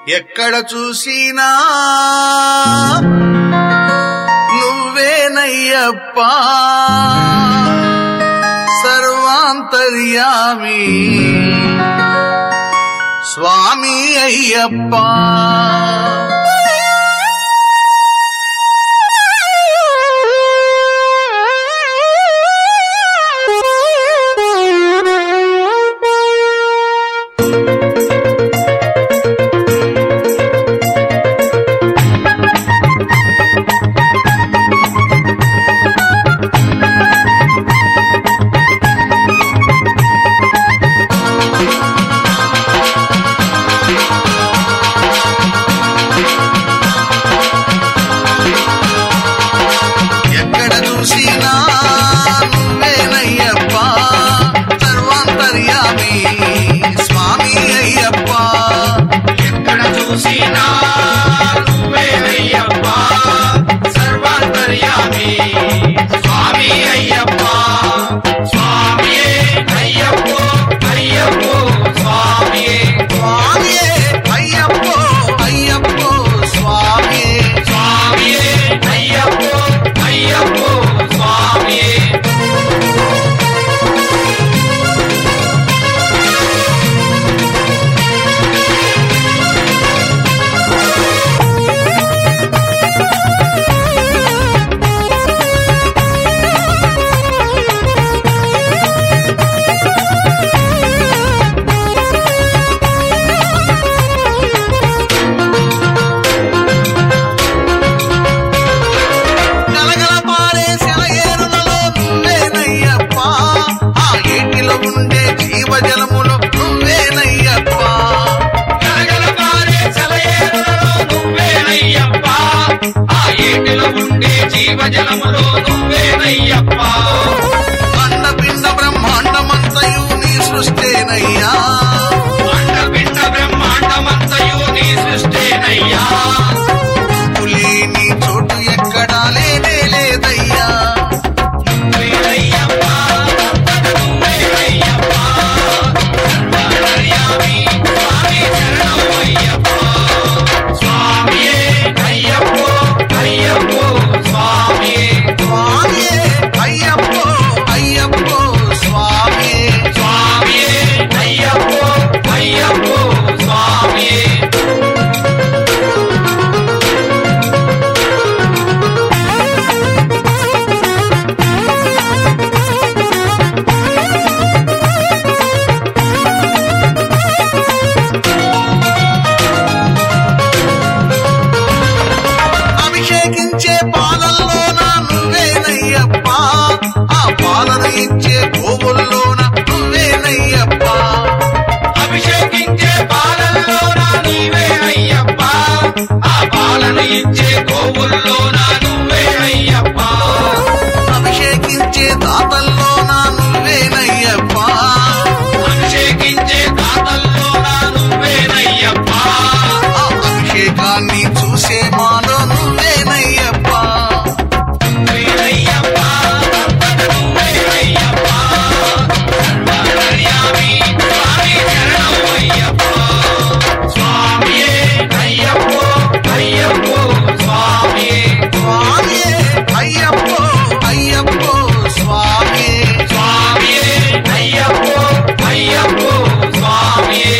ఎక్కడ చూసినా నువ్వేనయ్యప్పా సర్వాంతర్యామి స్వామి అయ్యప్పా ఎక్కడ చూసినా నువ్వేనయ్యప్పా సర్వాంతర్యామి స్వామి అయ్యప్పా ఎక్కడ చూసినా నువ్వేనయ్యప్పా సర్వాంతర్యామి స్వామి అయ్యప్ప స్వామియే అయ్యప్పో అయ్యప్పో స్వామియే స్వామియే అయ్యప్పో అయ్యప్పో స్వామియే స్వామియే అయ్యప్పో అయ్యప్పో స్వామియే గలగల పారే సెలయేరులలో నువ్వేనయ్యప్పా ఆ ఏటిలో ఉండే జీవజలములో నువ్వేనయ్యప్పా గలగల పారే సెలయేరులలో నువ్వేనయ్యప్పా ఆ ఏటిలో ఉండే జీవజలములో నువ్వేనయ్యప్పా అండపిండ బ్రహ్మాండమంతయు నీ సృష్టేనయ్యా అండపిండ బ్రహ్మాండమంతయు నీ సృష్టేనయ్యా లేని చోటు ఎక్కడా లేనే లేదయ్యా నువ్వేనయ్యప్పా, నువ్వేనయ్యప్పా, సర్వాంతర్యామి, స్వామి శరణమయ్యప్పా. స్వామియే అయ్యప్పో అయ్యప్పో స్వామియే స్వామియే అయ్యప్పో అయ్యప్పో స్వామియే స్వామియే అయ్యప్పో అయ్యప్పో స్వామియే అభిషేకించే పాలల్లోన నువ్వేనయ్యప్పా ఆ పాలన ఇచ్చే గోవుల్లోన నువ్వేనయ్యప్పా అభిషేకించే పాలనలోన నీవే అయ్యప్ప ఆ పాలన ఇచ్చే గోవుల్లోన నువ్వే అయ్యప్ప అభిషేకించే దాతల్లోన నువ్వేనయ్యప్పా అభిషేకించే తాతల్లోన నువ్వేనయ్యప్ప ఆ అభిషేకాన్ని చూసే మాలో నువ్వేనయ్యప్పా నువ్వేనయ్యప్ప నువ్వేనయ్యప్ప సర్వాంతర్యామి స్వామి శరణమయ్యప్ప స్వామియే అయ్యప్పో అయ్యప్పో స్వామియే స్వామియే అయ్యప్పో అయ్యప్పో స్వామియే స్వామియే అయ్యప్పో అయ్యప్పో స్వామియే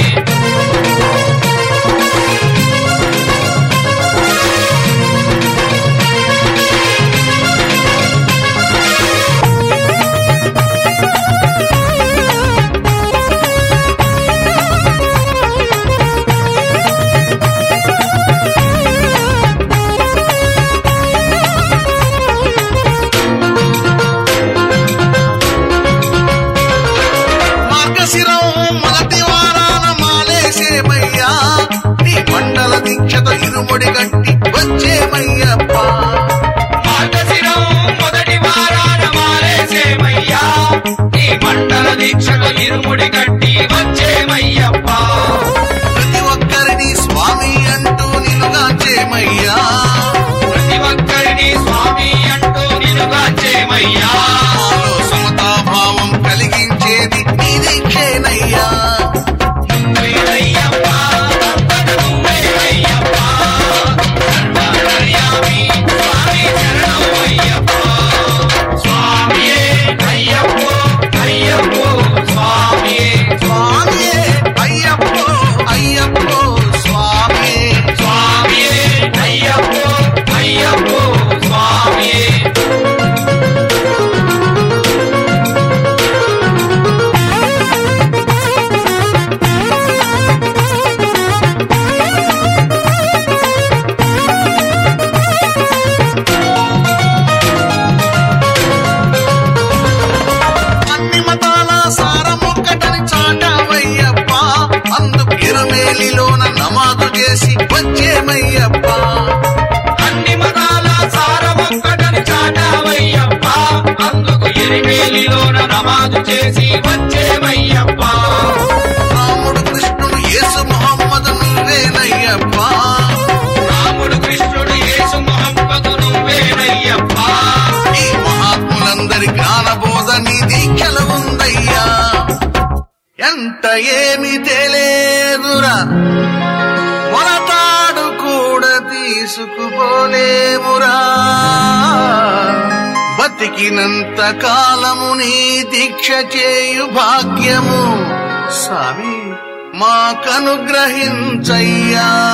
మార్గశిరం మొదటి వారాన మాలేసేమయ్యా నీ మండల దీక్షతో ఇరుముడి గట్టి వచ్చేమయ్యప్పా మార్గశిరం మొదటి వారాన మాలేసేమయ్యా ఈ మండల దీక్షకు ఇరుముడి కట్టి వచ్చేమయ్యప్ప ప్రతి ఒక్కరిని స్వామి అంటూ నిలుగాచేమయ్యా ప్రతి ఒక్కరిని స్వామి అంటూ నిలుగాచేమయ్యా మాలో సమతాభావం కలిగించేది నీ దీక్షేనయ్యా నువ్వేనయ్యప్ప, నువ్వే మాలేసి వచ్చేమయ్యప్ప అన్ని మతాల సారమొక్కటని చాటావయ్యప్ప అందుకు ఎరిమేలిలోన నమాజు చేసి వచ్చేవయ్యప్ప రాముడు కృష్ణుడు యేసు మొహమ్మద్ నువ్వేనయ్యప్ప రాముడు కృష్ణుడు యేసు మొహమ్మదు నువ్వేనయ్యప్ప ఈ మహాత్ములందరి జ్ఞానబోధ నీ దీక్షలు ఉందయ్యా ఎంత ఏమి తెలియదురా మొలతాడు కూడా తీసుకుపోలేమురా బతికినంత కాలము నీ దీక్ష చేయు భాగ్యము స్వామి మాకనుగ్రహించయ్యా